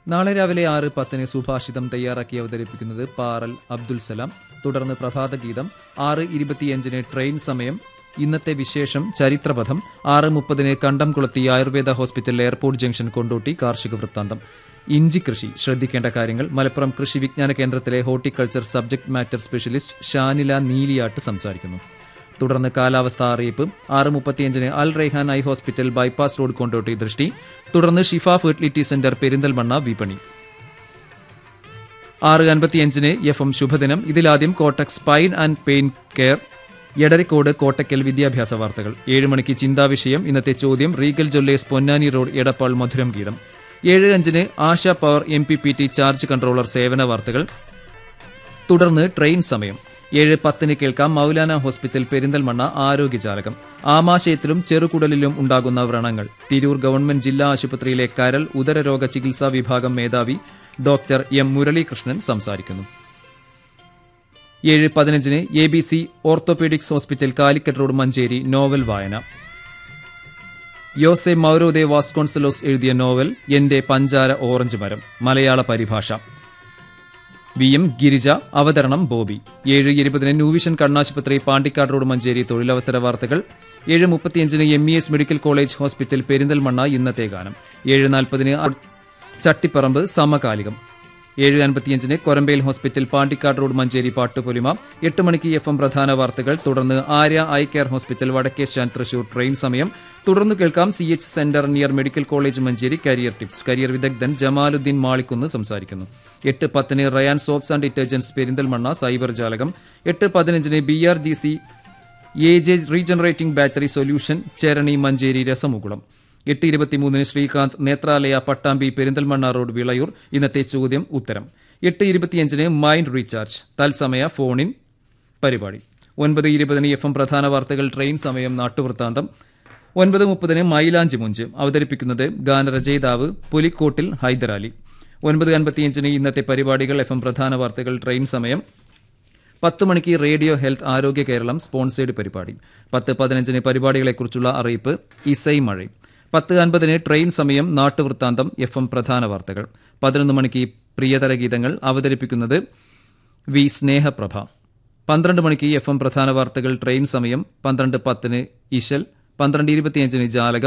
നാളെ രാവിലെ ആറ് പത്തിന് സുഭാഷിതം തയ്യാറാക്കി അവതരിപ്പിക്കുന്നത് പാറൽ അബ്ദുൽ സലാം തുടർന്ന് പ്രഭാതഗീതം ആറ് ഇരുപത്തിയഞ്ചിന് ട്രെയിൻ സമയം ഇന്നത്തെ വിശേഷം ചരിത്രപഥം ആറ് മുപ്പതിന് Kandamkulathi Ayurveda hospital airport junction Kondotty കാർഷിക വൃത്താന്തം ഇഞ്ചി കൃഷി ശ്രദ്ധിക്കേണ്ട കാര്യങ്ങൾ മലപ്പുറം കൃഷി വിജ്ഞാന കേന്ദ്രത്തിലെ horticulture subject matter specialist Shanila Neeliyat സംസാരിക്കുന്നു തുടർന്ന് കാലാവസ്ഥ അറിയിപ്പ് ആറ് മുപ്പത്തിയഞ്ചിന് Al Rayhan eye hospital bypass road Kondotty ദൃഷ്ടി തുടർന്ന് ഷിഫ ഫെർട്ടിലിറ്റി സെന്റർ പെരിന്തൽമണ്ണ വിപണി ആറ് അൻപത്തിയഞ്ചിന് എഫ് എം ശുഭദിനം ഇതിലാദ്യം Kottak spine and pain care Edarikode Kottakkal വിദ്യാഭ്യാസ വാർത്തകൾ ഏഴ് മണിക്ക് ചിന്താവിഷയം ഇന്നത്തെ ചോദ്യം Regal Jewellers Ponnani road Edappal മധുരം ഗീതം ഏഴ് അഞ്ചിന് Asha power M P P T charge controller സേവന വാർത്തകൾ തുടർന്ന് ട്രെയിൻ സമയം ഏഴ് പത്തിന് കേൾക്കാം മൗലാന ഹോസ്പിറ്റൽ പെരിന്തൽമണ്ണ ആരോഗ്യജാലകം ആമാശയത്തിലും ചെറുകുടലിലും ഉണ്ടാകുന്ന വ്രണങ്ങൾ തിരൂർ ഗവൺമെന്റ് ജില്ലാ ആശുപത്രിയിലെ കരൾ ഉദരരോഗ ചികിത്സാ വിഭാഗം മേധാവി ഡോക്ടർ എം മുരളീകൃഷ്ണൻ സംസാരിക്കുന്നു ഏഴ് പതിനഞ്ചിന് A B C orthopaedics hospital Calicut road Manjeri novel വായന യോസെ മൗരോദെ വാസ്കോൺസലോസ് എഴുതിയ നോവൽ എന്റെ പഞ്ചാര ഓറഞ്ച് മരം മലയാള പരിഭാഷ വി എം ഗിരിജ അവതരണം ബോബി ഏഴ് ഇരുപതിന് ന്യൂവിഷൻ കണ്ണാശുപത്രി പാണ്ടിക്കാട് റോഡ് മഞ്ചേരി തൊഴിലവസര വാർത്തകൾ ഏഴ് മുപ്പത്തിയഞ്ചിന് M E S medical college hospital Perinthalmanna ഇന്നത്തെ ഗാനം ഏഴ് നാൽപ്പതിന് ചട്ടിപ്പറമ്പ് സമകാലികം ഏഴ് അൻപത്തിയഞ്ചിന് കൊരമ്പയിൽ ഹോസ്പിറ്റൽ പാണ്ടിക്കാട് റോഡ് മഞ്ചേരി പാട്ടുപൊലിമ എട്ട് മണിക്ക് എഫ് എം പ്രധാന വാർത്തകൾ തുടർന്ന് Arya eye care hospital Vadakkeshan Thrissur train സമയം തുടർന്ന് കേൾക്കാം C H centre near medical college Manjeri career tips career വിദഗ്ധൻ ജമാലുദ്ദീൻ മാളിക്കുന്ന് സംസാരിക്കുന്നു എട്ട് പത്തിന് Rayan soaps and detergents Perinthalmanna cyber ജാലകം എട്ട് പതിനഞ്ചിന് B R G C A J regenerating battery solution Cherani Manjeri രസമുകുളം എട്ട് ഇരുപത്തിമൂന്നിന് ശ്രീകാന്ത് നേത്രാലയ പട്ടാമ്പി പെരിന്തൽമണ്ണ റോഡ് വിളയൂർ ഇന്നത്തെ ചോദ്യം ഉത്തരം എട്ട് ഇരുപത്തിയഞ്ചിന് മൈൻഡ് റീചാർജ് തത്സമയ ഫോണിൻ പരിപാടി ഒൻപത് ഇരുപതിന് എഫ് എം പ്രധാന വാർത്തകൾ ട്രെയിൻ സമയം നാട്ടുവൃത്താന്തം ഒൻപത് മുപ്പതിന് മൈലാഞ്ചി മുഞ്ച് അവതരിപ്പിക്കുന്നത് ഗാനരചയിതാവ് പുലിക്കോട്ടിൽ ഹൈദരാലി ഒൻപത് അൻപത്തിയഞ്ചിന് ഇന്നത്തെ പരിപാടികൾ എഫ് എം പ്രധാന വാർത്തകൾ ട്രെയിൻ സമയം പത്ത് മണിക്ക് റേഡിയോ ഹെൽത്ത് ആരോഗ്യ കേരളം സ്പോൺസേഡ് പരിപാടി പത്ത് പതിനഞ്ചിന് പരിപാടികളെക്കുറിച്ചുള്ള അറിയിപ്പ് ഇസൈ മഴ പത്ത് അൻപതിന് ട്രെയിൻ സമയം നാട്ടുവൃത്താന്തം എഫ് എം പ്രധാന വാർത്തകൾ പതിനൊന്ന് മണിക്ക് പ്രിയതര ഗീതങ്ങൾ അവതരിപ്പിക്കുന്നത് വി സ്നേഹപ്രഭ പന്ത്രണ്ട് മണിക്ക് എഫ് എം പ്രധാന വാർത്തകൾ ട്രെയിൻ സമയം പന്ത്രണ്ട് പത്തിന് ഇശൽ പന്ത്രണ്ട് ഇരുപത്തിയഞ്ചിന് ജാലകം